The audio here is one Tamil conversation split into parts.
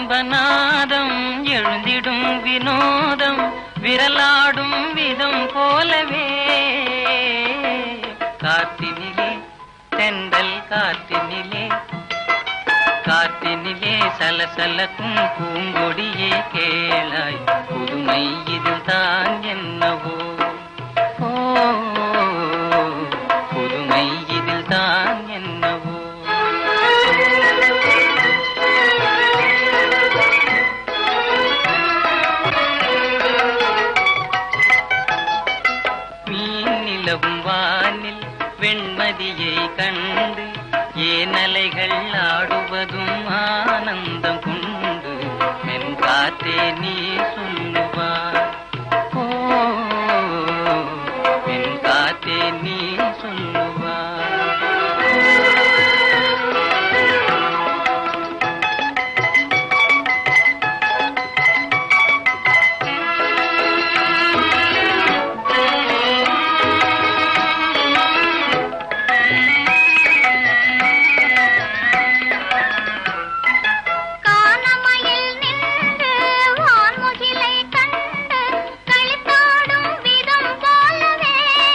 இன்பநாதம் எழுந்திடும் வினோதம் விரலாடும் விதம் போலவே காத்தினிலே தென்றல் காத்தினிலே காற்றினிலே சலசலக்கும் பூங்கொடியே கேளாய் புதுமை இதில் தான் என்னவோ ஓ புதுமை இதில் தான் என்னவோ மீன் நிலவும் வானில் வெண்மதியை கண்டு ஏனலைகள் ஆடுவதும் ஆனந்தம் கொண்டு மென் காத்தே நீ சொல்லுவார் ஓ மென் காத்தே நீ சொல்லுவார் கானமயில் நின்று வான்முகிலை கண்டு களித்தாடும் விதம் போலவே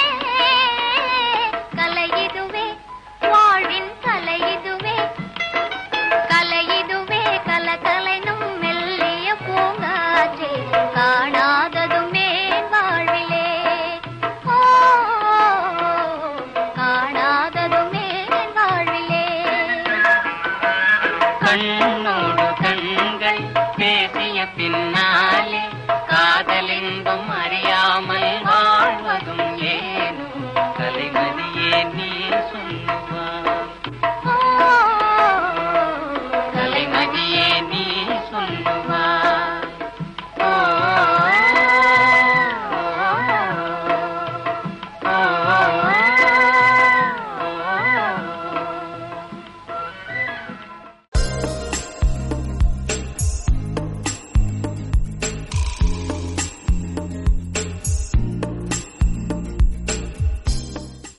கலையிதுவே வாழ்வின் கலையிதுவே கலையிதுவே கலகலைனும் மெல்லிய பூங்காற்றே காணாததுமே வாழ்விலே ஓ காணாததுமே வாழ்விலே கண்ணோடு கண்கள் பேசிய பின்னாலே காதலின்பம்